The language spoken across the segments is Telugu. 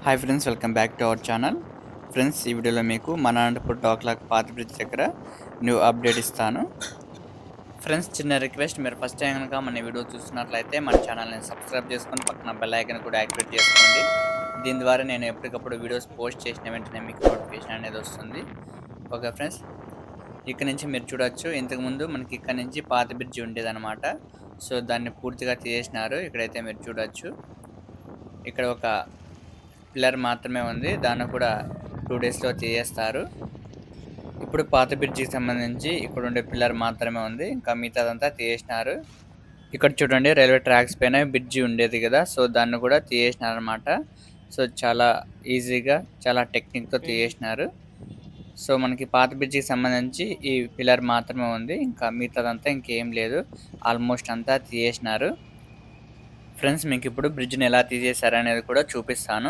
hi friends welcome back to our channel friends ఈ వీడియోలో మీకు మన అనంతపూర్ డాక్లాక్ పాత బ్రిడ్జ్ దగ్గర న్యూ అప్డేట్ ఇస్తాను ఫ్రెండ్స్ చిన్న రిక్వెస్ట్ మీరు ఫస్ట్ టైం కనుక మన వీడియో చూస్తున్నట్లయితే మన ఛానల్ని సబ్స్క్రైబ్ చేసుకొని పక్కన బెల్ ఐకన్ కూడా యాక్టివేట్ చేసుకోండి దీని ద్వారా నేను ఎప్పటికప్పుడు వీడియోస్ పోస్ట్ చేసిన వెంటనే మీకు నోటిఫికేషన్ అనేది వస్తుంది ఓకే ఫ్రెండ్స్ ఇక్కడ నుంచి మీరు చూడొచ్చు ఇంతకుముందు మనకి ఇక్కడ నుంచి పాత బ్రిడ్జి ఉండేదన్నమాట సో దాన్ని పూర్తిగా తీసేసినారు ఇక్కడైతే మీరు చూడొచ్చు ఇక్కడ ఒక పిల్లర్ మాత్రమే ఉంది దాన్ని కూడా టూ డేస్లో తీసేస్తారు ఇప్పుడు పాత బ్రిడ్జికి సంబంధించి ఇక్కడ ఉండే పిల్లర్ మాత్రమే ఉంది ఇంకా మిగతాదంతా తీసేసినారు ఇక్కడ చూడండి రైల్వే ట్రాక్స్ పైన బ్రిడ్జి ఉండేది కదా సో దాన్ని కూడా తీసేసినారు అనమాట సో చాలా ఈజీగా చాలా టెక్నిక్తో తీసేసినారు సో మనకి పాత బ్రిడ్జికి సంబంధించి ఈ పిల్లర్ మాత్రమే ఉంది ఇంకా మిగతాదంతా ఇంకేం లేదు ఆల్మోస్ట్ అంతా తీసేసినారు ఫ్రెండ్స్ మీకు ఇప్పుడు బ్రిడ్జ్ని ఎలా తీసేశారు అనేది కూడా చూపిస్తాను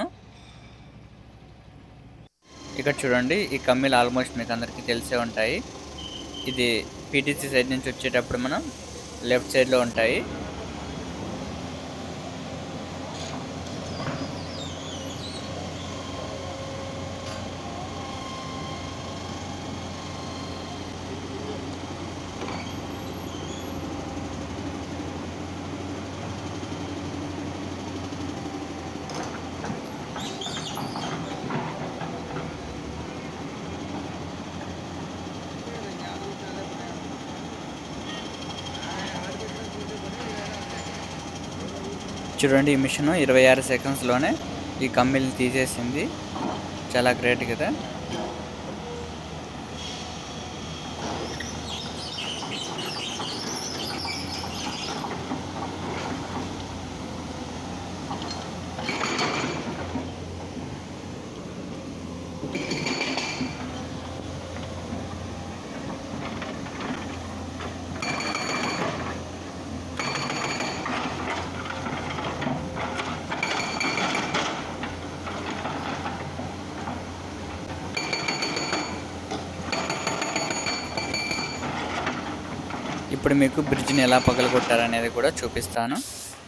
ఇక్కడ చూడండి ఈ కమ్మీలు ఆల్మోస్ట్ మీకు అందరికీ తెలిసే ఉంటాయి ఇది పీటీసీ సైడ్ నుంచి వచ్చేటప్పుడు మనం లెఫ్ట్ సైడ్లో ఉంటాయి చూడండి ఈ మిషన్ ఇరవై ఆరు సెకండ్స్లోనే ఈ కమ్మీలు తీసేసింది చాలా గ్రేట్ కదా ఇప్పుడు మీకు బ్రిడ్జ్ని ఎలా పగలగొట్టారనేది కూడా చూపిస్తాను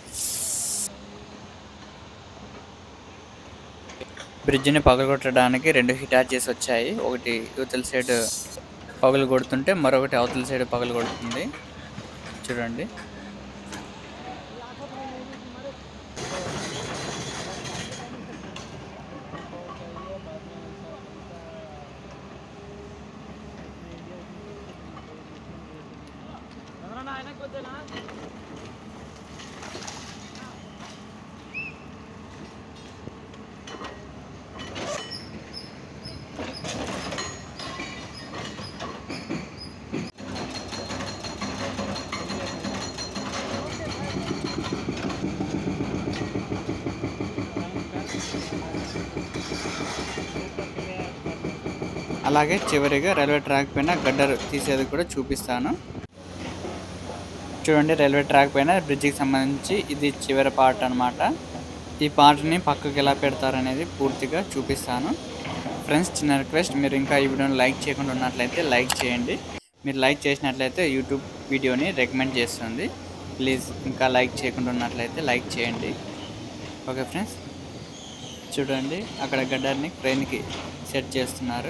బ్రిడ్జ్ని పగలగొట్టడానికి రెండు హిటాచెస్ వచ్చాయి ఒకటి యువతల సైడ్ పగలు కొడుతుంటే మరొకటి అవతల సైడ్ పగలు కొడుతుంది చూడండి అలాగే చివరిగా రైల్వే ట్రాక్ పైన గడ్డర్ తీసేది కూడా చూపిస్తాను చూడండి రైల్వే ట్రాక్ పైన బ్రిడ్జికి సంబంధించి ఇది చివరి పార్ట్ అనమాట ఈ పార్ట్ని పక్కకి ఎలా పెడతారనేది పూర్తిగా చూపిస్తాను ఫ్రెండ్స్ చిన్న రిక్వెస్ట్ మీరు ఇంకా ఈ వీడియోని లైక్ చేయకుండా ఉన్నట్లయితే లైక్ చేయండి మీరు లైక్ చేసినట్లయితే యూట్యూబ్ వీడియోని రికమెండ్ చేస్తుంది ప్లీజ్ ఇంకా లైక్ చేయకుండా ఉన్నట్లయితే లైక్ చేయండి ఓకే ఫ్రెండ్స్ చూడండి అక్కడ గడ్డర్ని క్రెయిన్కి సెట్ చేస్తున్నారు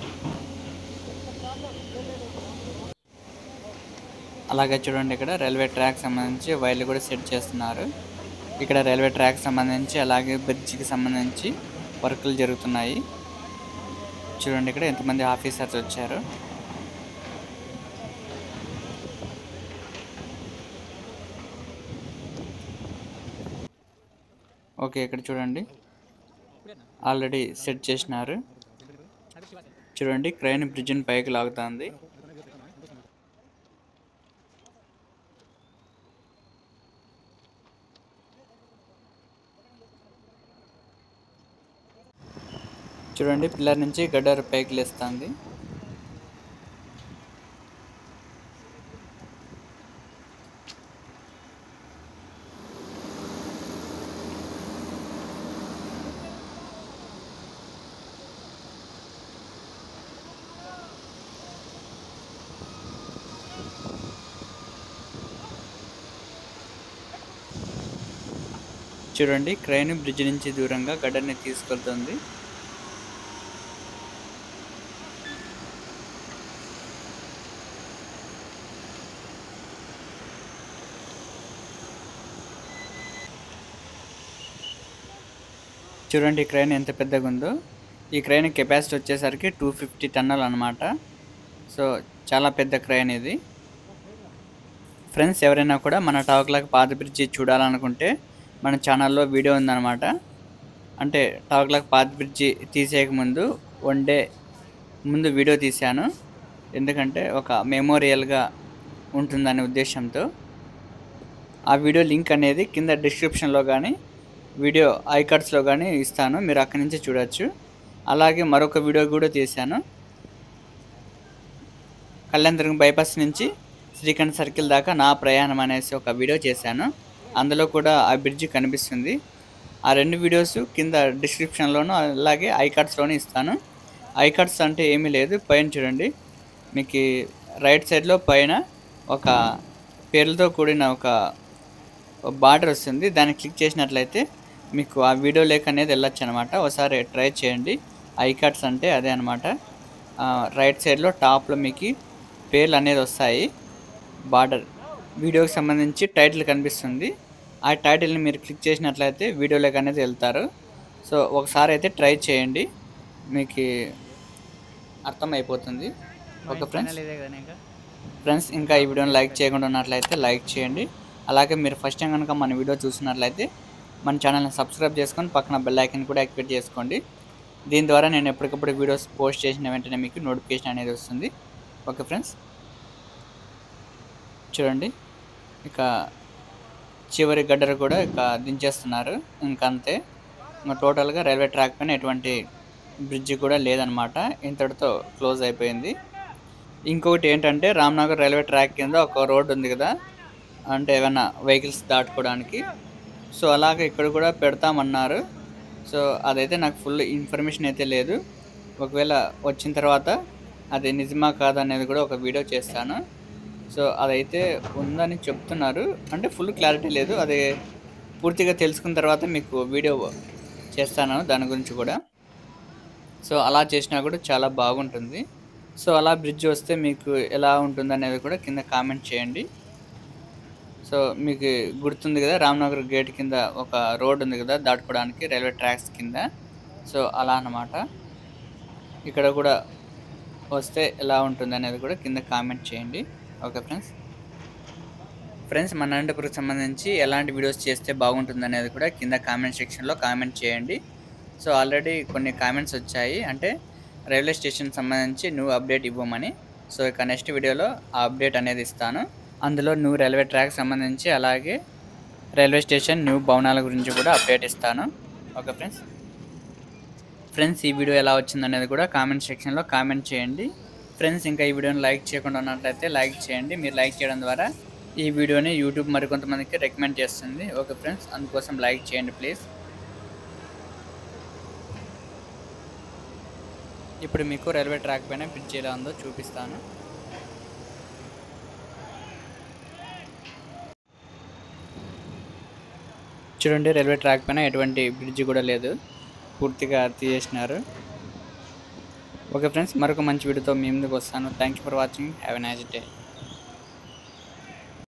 అలాగే చూడండి ఇక్కడ రైల్వే ట్రాక్ సంబంధించి వైర్లు కూడా సెట్ చేస్తున్నారు ఇక్కడ రైల్వే ట్రాక్ సంబంధించి అలాగే బ్రిడ్జికి సంబంధించి వర్కులు జరుగుతున్నాయి చూడండి ఇక్కడ ఎంతమంది ఆఫీసర్స్ వచ్చారు ఓకే ఇక్కడ చూడండి ఆల్రెడీ సెట్ చేసినారు చూడండి క్రైన్ బ్రిడ్జిని పైకి లాగుతుంది చూడండి పిల్లర్ నుంచి గడ్డర్ పైకి లేస్తుంది చూడండి క్రైన్ బ్రిడ్జ్ నుంచి దూరంగా గడ్డని తీసుకెళ్తుంది చూడండి ఈ క్రైన్ ఎంత పెద్దగా ఉందో ఈ క్రైన్ కెపాసిటీ వచ్చేసరికి టూ ఫిఫ్టీ టన్నులు అనమాట సో చాలా పెద్ద క్రైన్ ఇది ఫ్రెండ్స్ ఎవరైనా కూడా మన టాక్లాక్ పాత బ్రిడ్జి చూడాలనుకుంటే మన ఛానల్లో వీడియో ఉందన్నమాట అంటే టాక్లాక్ పాత బ్రిడ్జి తీసేయక ముందు వన్ డే ముందు వీడియో తీశాను ఎందుకంటే ఒక మెమోరియల్గా ఉంటుందనే ఉద్దేశంతో ఆ వీడియో లింక్ అనేది కింద డిస్క్రిప్షన్లో కానీ వీడియో ఐకార్డ్స్లో కానీ ఇస్తాను మీరు అక్కడి నుంచి చూడొచ్చు అలాగే మరొక వీడియో కూడా తీశాను కళ్యాణదుర్గం బైపాస్ నుంచి శ్రీకంఠ సర్కిల్ దాకా నా ప్రయాణం అనేసి ఒక వీడియో చేశాను అందులో కూడా ఆ బ్రిడ్జ్ కనిపిస్తుంది ఆ రెండు వీడియోస్ కింద డిస్క్రిప్షన్లోను అలాగే ఐకార్డ్స్లోనూ ఇస్తాను ఐకార్డ్స్ అంటే ఏమీ లేదు పైన చూడండి మీకు రైట్ సైడ్లో పైన ఒక పేర్లతో కూడిన ఒక బార్డర్ వస్తుంది దాన్ని క్లిక్ చేసినట్లయితే మీకు ఆ వీడియో లేక్ అనేది వెళ్ళొచ్చు అనమాట ఒకసారి ట్రై చేయండి ఐకార్డ్స్ అంటే అదే అనమాట రైట్ సైడ్లో టాప్లో మీకు పేర్లు అనేది వస్తాయి బార్డర్ వీడియోకి సంబంధించి టైటిల్ కనిపిస్తుంది ఆ టైటిల్ని మీరు క్లిక్ చేసినట్లయితే వీడియోలోకి అనేది వెళ్తారు సో ఒకసారి అయితే ట్రై చేయండి మీకు అర్థమైపోతుంది ఓకే ఫ్రెండ్స్ ఫ్రెండ్స్ ఇంకా ఈ వీడియోని లైక్ చేయకుండా ఉన్నట్లయితే లైక్ చేయండి అలాగే మీరు ఫస్ట్ టైం కనుక మన వీడియో చూసినట్లయితే మన ఛానల్ని సబ్స్క్రైబ్ చేసుకొని పక్కన బెల్ ఐకన్ కూడా యాక్టివేట్ చేసుకోండి దీని ద్వారా నేను ఎప్పటికప్పుడు వీడియోస్ పోస్ట్ చేసిన వెంటనే మీకు నోటిఫికేషన్ అనేది వస్తుంది ఓకే ఫ్రెండ్స్ చూడండి ఇక చివరి గడ్డరు కూడా ఇక దించేస్తున్నారు ఇంకా అంతే ఇంకా టోటల్గా రైల్వే ట్రాక్ పైన ఎటువంటి బ్రిడ్జి కూడా లేదనమాట ఇంతటితో క్లోజ్ అయిపోయింది ఇంకొకటి ఏంటంటే రామ్నగర్ రైల్వే ట్రాక్ కింద ఒక రోడ్ ఉంది కదా అంటే ఏమైనా వెహికల్స్ దాటుకోవడానికి సో అలాగే ఇక్కడ కూడా పెడతామన్నారు సో అదైతే నాకు ఫుల్ ఇన్ఫర్మేషన్ అయితే లేదు ఒకవేళ వచ్చిన తర్వాత అది నిజమా కాదా అనేది కూడా ఒక వీడియో చేస్తాను సో అదైతే ఉందని చెప్తున్నారు అంటే ఫుల్ క్లారిటీ లేదు అది పూర్తిగా తెలుసుకున్న తర్వాత మీకు వీడియో చేస్తాను దాని గురించి కూడా సో అలా చేసినా కూడా చాలా బాగుంటుంది సో అలా బ్రిడ్జ్ వస్తే మీకు ఎలా ఉంటుంది అనేది కూడా కింద కామెంట్ చేయండి సో మీకు గుర్తుంది కదా రామ్నగర్ గేట్ కింద ఒక రోడ్ ఉంది కదా దాటుకోవడానికి రైల్వే ట్రాక్స్ కింద సో అలా అన్నమాట ఇక్కడ కూడా వస్తే ఎలా ఉంటుంది అనేది కూడా కింద కామెంట్ చేయండి ఓకే ఫ్రెండ్స్ ఫ్రెండ్స్ మన అనంతపురకు సంబంధించి ఎలాంటి వీడియోస్ చేస్తే బాగుంటుంది అనేది కూడా కింద కామెంట్ సెక్షన్లో కామెంట్ చేయండి సో ఆల్రెడీ కొన్ని కామెంట్స్ వచ్చాయి అంటే రైల్వే స్టేషన్ సంబంధించి నువ్వు అప్డేట్ ఇవ్వమని సో ఇక నెక్స్ట్ వీడియోలో ఆ అప్డేట్ అనేది ఇస్తాను అందులో న్యూ రైల్వే ట్రాక్ సంబంధించి అలాగే రైల్వే స్టేషన్ న్యూ భవనాల గురించి కూడా అప్డేట్ ఇస్తాను ఓకే ఫ్రెండ్స్ ఫ్రెండ్స్ ఈ వీడియో ఎలా వచ్చింది అనేది కూడా కామెంట్ సెక్షన్లో కామెంట్ చేయండి ఫ్రెండ్స్ ఇంకా ఈ వీడియోని లైక్ చేయకుండా ఉన్నట్లయితే లైక్ చేయండి మీరు లైక్ చేయడం ద్వారా ఈ వీడియోని యూట్యూబ్ మరికొంతమందికి రికమెండ్ చేస్తుంది ఓకే ఫ్రెండ్స్ అందుకోసం లైక్ చేయండి ప్లీజ్ ఇప్పుడు మీకు రైల్వే ట్రాక్ పైన బ్రిడ్జ్ ఎలా ఉందో చూపిస్తాను చూడండి రైల్వే ట్రాక్ పైన ఎటువంటి బ్రిడ్జ్ కూడా లేదు పూర్తిగా తీసేసినారు ఓకే ఫ్రెండ్స్ మరొక మంచి వీడియోతో మీ ముందుకు వస్తాను thank you for watching have a nice day